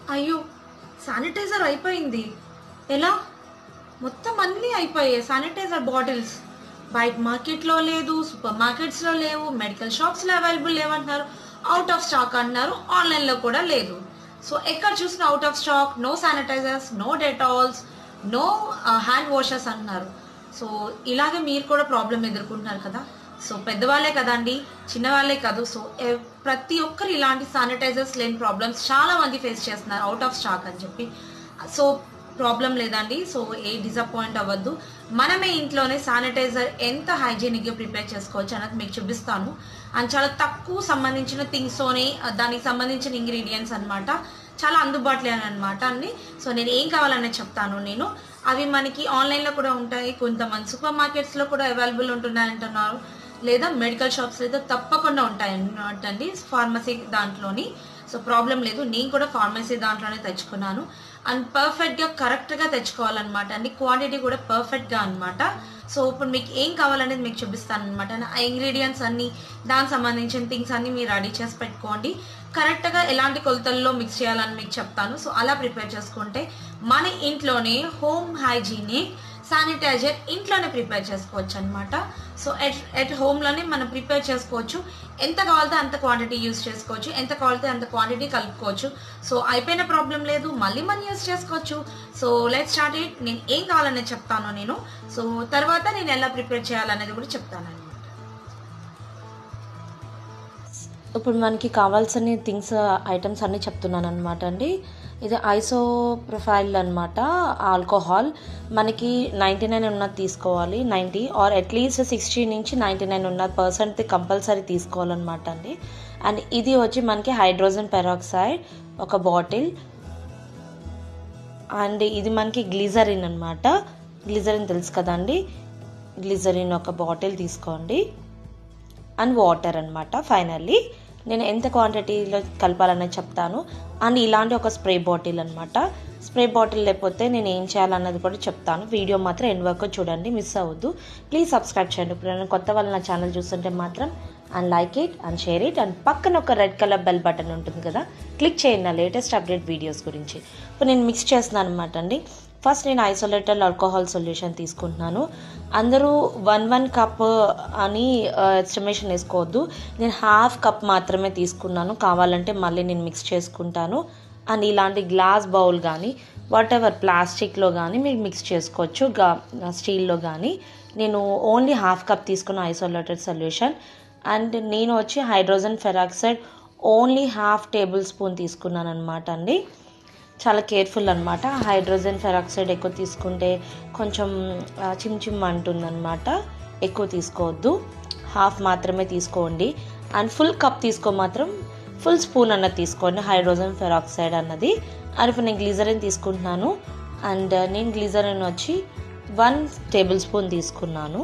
అయ్యో శానిటైజర్ అయిపోయింది ఎలా మొత్తం అన్నీ అయిపోయాయి శానిటైజర్ బాటిల్స్ బయట మార్కెట్లో లేదు సూపర్ మార్కెట్స్లో లేవు మెడికల్ షాప్స్లో అవైలబుల్ లేవంటున్నారు అవుట్ ఆఫ్ స్టాక్ అంటున్నారు ఆన్లైన్లో కూడా లేదు సో ఎక్కడ చూసినా out of stock no sanitisers no Dettols no hand washes అంటున్నారు సో ఇలాగే మీరు కూడా ప్రాబ్లం ఎదుర్కొంటున్నారు కదా సో పెద్దవాళ్ళే కదండి చిన్నవాళ్ళే కాదు సో ఎవ్- ప్రతి ఒక్కరు ఇలాంటి శానిటైజర్స్ లేని ప్రాబ్లమ్స్ చాలా మంది ఫేస్ చేస్తున్నారు అవుట్ ఆఫ్ స్టాక్ అని చెప్పి సో ప్రాబ్లం లేదండి సో ఏ డిసప్పాయింట్ అవ్వద్దు మనమే ఇంట్లోనే శానిటైజర్ ఎంత హైజీనిక్గా ప్రిపేర్ చేసుకోవచ్చు అన్నది మీకు చూపిస్తాను అండ్ చాలా తక్కువ సంబంధించిన థింగ్స్తోనే దానికి సంబంధించిన ఇంగ్రీడియంట్స్ అన్నమాట చాలా అందుబాటులో అనమాట అన్ని సో నేను ఏం కావాలనేది చెప్తాను నేను అవి మనకి ఆన్లైన్లో కూడా ఉంటాయి కొంతమంది సూపర్ మార్కెట్స్లో కూడా అవైలబుల్ ఉంటున్నాయి అంటున్నారు లేదా మెడికల్ షాప్స్ అయితే తప్పకుండా ఉంటాయి అన్నమాట అండి ఫార్మసీ దాంట్లోని సో ప్రాబ్లం లేదు నేను కూడా ఫార్మసీ దాంట్లోనే తెచ్చుకున్నాను అండ్ పర్ఫెక్ట్గా కరెక్ట్గా తెచ్చుకోవాలన్నమాట అండి క్వాంటిటీ కూడా పర్ఫెక్ట్గా అన్నమాట సో ఇప్పుడు మీకు ఏం కావాలనేది మీకు చూపిస్తాను అనమాట ఆ ఇంగ్రీడియంట్స్ అన్ని దానికి సంబంధించిన థింగ్స్ అన్ని మీరు రెడీ చేసి పెట్టుకోండి కరెక్ట్గా ఎలాంటి కొలతల్లో మిక్స్ చేయాలని మీకు చెప్తాను సో అలా ప్రిపేర్ చేసుకుంటే మన ఇంట్లోనే హోమ్ హైజీనిక్ శానిటైజర్ ఇంట్లోనే ప్రిపేర్ చేసుకోవచ్చు అనమాట సో ఎట్ ఎట్ హోమ్లోనే మనం ప్రిపేర్ చేసుకోవచ్చు ఎంత కావాలితే అంత క్వాంటిటీ యూస్ చేసుకోవచ్చు ఎంత కావాలితే అంత క్వాంటిటీ కలుపుకోవచ్చు సో అయిపోయిన ప్రాబ్లం లేదు మళ్ళీ మనం యూస్ చేసుకోవచ్చు సో లెట్ స్టార్ట్ ఇట్ నేను ఏం కావాలనేది చెప్తాను నేను సో తర్వాత నేను ఎలా ప్రిపేర్ చేయాలనేది కూడా చెప్తాను అనమాట ఇప్పుడు మనకి కావాల్సిన థింగ్స్ ఐటమ్స్ అన్నీ చెప్తున్నాను అనమాట అండి ఇది ఐసో ప్రొఫైల్ అనమాట ఆల్కహాల్ మనకి నైంటీ నైన్ ఉన్నది తీసుకోవాలి నైంటీ ఆర్ అట్లీస్ట్ సిక్స్టీ నుంచి నైంటీ నైన్ ఉన్న పర్సెంట్ కంపల్సరీ తీసుకోవాలన్నమాట అండి అండ్ ఇది వచ్చి మనకి హైడ్రోజన్ పెరాక్సైడ్ ఒక బాటిల్ అండ్ ఇది మనకి గ్లిజరిన్ అనమాట గ్లిజరిన్ తెలుసు కదండి గ్లిజరిన్ ఒక బాటిల్ తీసుకోండి అండ్ వాటర్ అనమాట ఫైనల్లీ నేను ఎంత క్వాంటిటీలో కలపాలనేది చెప్తాను అండ్ ఇలాంటి ఒక స్ప్రే బాటిల్ అనమాట స్ప్రే బాటిల్ లేకపోతే నేను ఏం చేయాలన్నది కూడా చెప్తాను వీడియో మాత్రం ఎండ్ వరకు చూడండి మిస్ అవ్వద్దు ప్లీజ్ సబ్స్క్రైబ్ చేయండి ఇప్పుడు నేను కొత్త వాళ్ళు నా ఛానల్ చూస్తుంటే మాత్రం and like it and share it and పక్కన ఒక రెడ్ కలర్ బెల్ బటన్ ఉంటుంది కదా క్లిక్ చేయండి నా లేటెస్ట్ అప్డేట్ వీడియోస్ గురించి ఇప్పుడు నేను మిక్స్ చేస్తున్నాను అనమాట అండి ఫస్ట్ నేను ఐసోలేటెడ్ ఆల్కహాల్ సొల్యూషన్ తీసుకుంటున్నాను అందరూ వన్ వన్ కప్ అని ఎస్టిమేషన్ వేసుకోవద్దు నేను హాఫ్ కప్ మాత్రమే తీసుకున్నాను కావాలంటే మళ్ళీ నేను మిక్స్ చేసుకుంటాను అండ్ ఇలాంటి గ్లాస్ బౌల్ కానీ వాట్ ఎవర్ ప్లాస్టిక్లో కానీ మీరు మిక్స్ చేసుకోవచ్చు గా స్టీల్లో కానీ నేను ఓన్లీ హాఫ్ కప్ తీసుకున్న ఐసోలేటెడ్ సొల్యూషన్ అండ్ నేను వచ్చి hydrogen peroxide only half tablespoon తీసుకున్నాను అనమాట అండి చాలా కేర్ఫుల్ అనమాట హైడ్రోజన్ ఫెరాక్సైడ్ ఎక్కువ తీసుకుంటే కొంచెం ఆ, చిమ్ చిమ్ అంటుందన్నమాట ఎక్కువ తీసుకోవద్దు హాఫ్ మాత్రమే తీసుకోండి అండ్ ఫుల్ కప్ తీసుకో మాత్రం ఫుల్ స్పూన్ అన్నది తీసుకోండి హైడ్రోజన్ ఫెరాక్సైడ్ అన్నది అండ్ ఇప్పుడు నేను గ్లిజరిన్ తీసుకుంటున్నాను అండ్ నేను గ్లిజరిన్ వచ్చి వన్ టేబుల్ స్పూన్ తీసుకున్నాను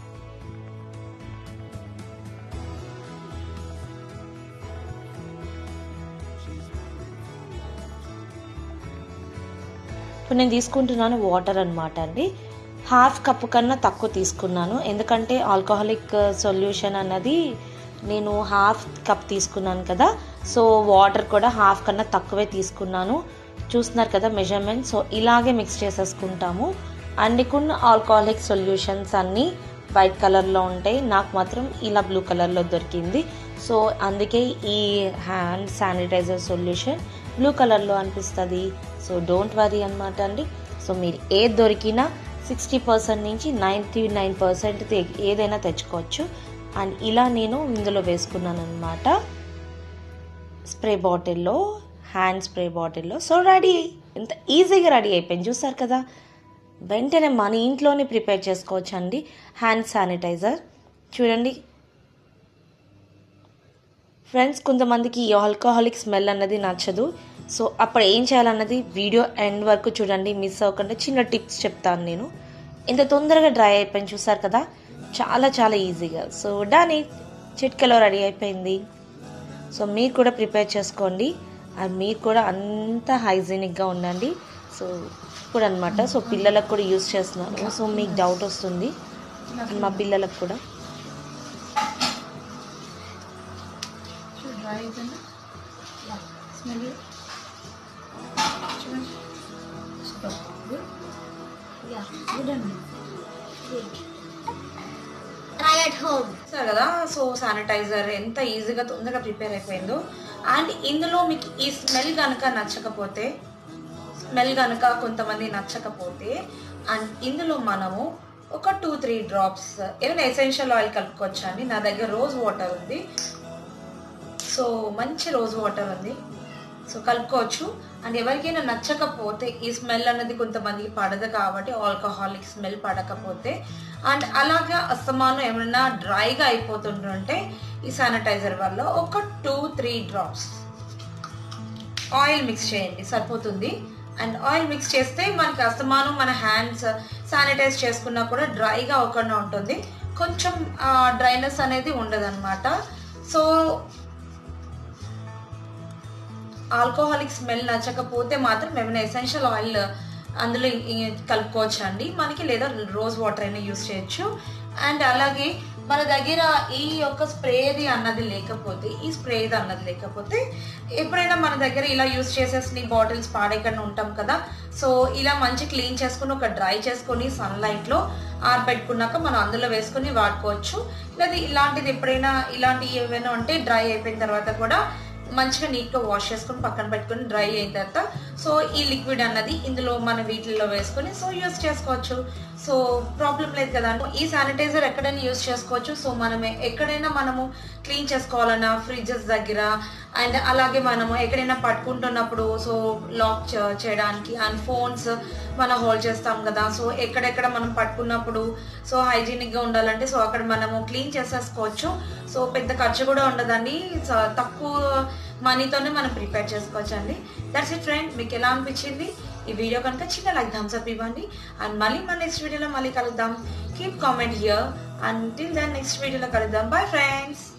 ఇప్పుడు నేను తీసుకుంటున్నాను వాటర్ అనమాట అండి హాఫ్ కప్ కన్నా తక్కువ తీసుకున్నాను ఎందుకంటే ఆల్కహాలిక్ సొల్యూషన్ అన్నది నేను హాఫ్ కప్ తీసుకున్నాను కదా సో వాటర్ కూడా హాఫ్ కన్నా తక్కువే తీసుకున్నాను చూస్తున్నారు కదా మెజర్మెంట్ సో ఇలాగే మిక్స్ చేసేసుకుంటాము అన్నికున్న ఆల్కహాలిక్ సొల్యూషన్స్ అన్నీ వైట్ కలర్లో ఉంటాయి నాకు మాత్రం ఇలా బ్లూ కలర్లో దొరికింది సో అందుకే ఈ హ్యాండ్ శానిటైజర్ సొల్యూషన్ బ్లూ కలర్లో అనిపిస్తుంది సో డోంట్ వరీ అనమాట అండి సో మీరు ఏది దొరికినా సిక్స్టీ పర్సెంట్ నుంచి నైంటీ నైన్ పర్సెంట్ ఏదైనా తెచ్చుకోవచ్చు అండ్ ఇలా నేను ఇందులో వేసుకున్నాను అనమాట స్ప్రే బాటిల్లో హ్యాండ్ స్ప్రే బాటిల్లో సో రెడీ ఎంత ఈజీగా రెడీ అయిపోయింది చూసారు కదా వెంటనే మన ఇంట్లోనే ప్రిపేర్ చేసుకోవచ్చు అండి హ్యాండ్ శానిటైజర్ చూడండి ఫ్రెండ్స్ కొంతమందికి ఈ ఆల్కహాలిక్ స్మెల్ అన్నది నచ్చదు సో అప్పుడు ఏం చేయాలన్నది వీడియో ఎండ్ వరకు చూడండి మిస్ అవ్వకుండా చిన్న టిప్స్ చెప్తాను నేను ఇంత తొందరగా డ్రై అయిపోయింది చూసారు కదా చాలా చాలా ఈజీగా సో డాని చిట్కలో రెడీ అయిపోయింది సో మీరు కూడా ప్రిపేర్ చేసుకోండి అండ్ మీరు కూడా అంత హైజీనిక్గా ఉండండి సో ఇప్పుడు అనమాట సో పిల్లలకు కూడా యూస్ చేస్తున్నాను సో మీకు డౌట్ వస్తుంది And మా పిల్లలకు కూడా డ్రై అయిపోయిందా smell super good yeah good అండి Try at home. సరే కదా సో శానిటైజర్ ఎంత ఈజీగా తొందరగా ప్రిపేర్ అయిపోయిందో అండ్ ఇందులో మీకు ఈ స్మెల్ కనుక నచ్చకపోతే స్మెల్ కనుక కొంతమంది నచ్చకపోతే అండ్ ఇందులో మనము ఒక టూ త్రీ డ్రాప్స్ ఏమైనా ఎసెన్షియల్ ఆయిల్ కలుపుకోవచ్చు అండి నా దగ్గర రోజ్ వాటర్ ఉంది సో మంచి రోజ్ వాటర్ ఉంది సో కలుపుకోవచ్చు అండ్ ఎవరికైనా నచ్చకపోతే ఈ స్మెల్ అనేది కొంతమందికి పడదు కాబట్టి ఆల్కహాలిక్ స్మెల్ పడకపోతే అండ్ అలాగే అస్తమానం ఏమైనా డ్రైగా అయిపోతుంటుంటే ఈ శానిటైజర్ వల్ల ఒక two three drops oil mix చేయండి సరిపోతుంది అండ్ ఆయిల్ మిక్స్ చేస్తే మనకి అస్తమానం మన హ్యాండ్స్ శానిటైజ్ చేసుకున్నా కూడా డ్రైగా అవ్వకుండా ఉంటుంది కొంచెం డ్రైనెస్ అనేది ఉండదన్నమాట సో ఆల్కహాలిక్ స్మెల్ నచ్చకపోతే మాత్రం ఏమైనా ఎసెన్షియల్ ఆయిల్ అందులో ఇ- ఇ- కలుపుకోవచ్చు అండి మనకి లేదా రోజ్ వాటర్ అయినా యూస్ చేయొచ్చు అండ్ అలాగే మన దగ్గర ఈ యొక్క స్ప్రేది అన్నది లేకపోతే ఈ స్ప్రేది అన్నది లేకపోతే ఎప్పుడైనా మన దగ్గర ఇలా యూస్ చేసేసి బాటిల్స్ పాడేయకుండా ఉంటాం కదా సో ఇలా మంచి క్లీన్ చేసుకుని ఒక డ్రై చేసుకొని సన్లైట్లో ఆరబెట్టుకున్నాక మనం అందులో వేసుకొని వాడుకోవచ్చు లేదా ఇలాంటిది ఎప్పుడైనా ఇలాంటివి ఏమైనా ఉంటే డ్రై అయిపోయిన తర్వాత కూడా మంచిగా నీట్గా వాష్ చేసుకొని పక్కన పెట్టుకొని డ్రై అయిన తర్వాత సో ఈ లిక్విడ్ అన్నది ఇందులో మన వీటిల్లో వేసుకొని సో యూస్ చేసుకోవచ్చు సో ప్రాబ్లం లేదు కదా ఈ శానిటైజర్ ఎక్కడైనా యూస్ చేసుకోవచ్చు సో మనం ఎక్కడైనా మనము క్లీన్ చేసుకోవాలన్నా ఫ్రిడ్జెస్ దగ్గర అండ్ అలాగే మనము ఎక్కడైనా పట్టుకుంటున్నప్పుడు సో లాక్ చేయడానికి అండ్ ఫోన్స్ మనం హోల్డ్ చేస్తాం కదా సో ఎక్కడెక్కడ మనం పట్టుకున్నప్పుడు సో హైజీనిక్గా ఉండాలంటే సో అక్కడ మనము క్లీన్ చేసేసుకోవచ్చు సో పెద్ద ఖర్చు కూడా ఉండదండి సో తక్కువ మనీతోనే మనం ప్రిపేర్ చేసుకోవచ్చు అండి దట్స్ ఇట్ ఫ్రెండ్ మీకు ఎలా అనిపించింది ఈ వీడియో కనుక చిన్న లైక్ థమ్స్ అప్ ఇవ్వండి అండ్ మళ్ళీ మన నెక్స్ట్ వీడియోలో మళ్ళీ కలుద్దాం keep comment here and till then next వీడియోలో కలుద్దాం బాయ్ ఫ్రెండ్స్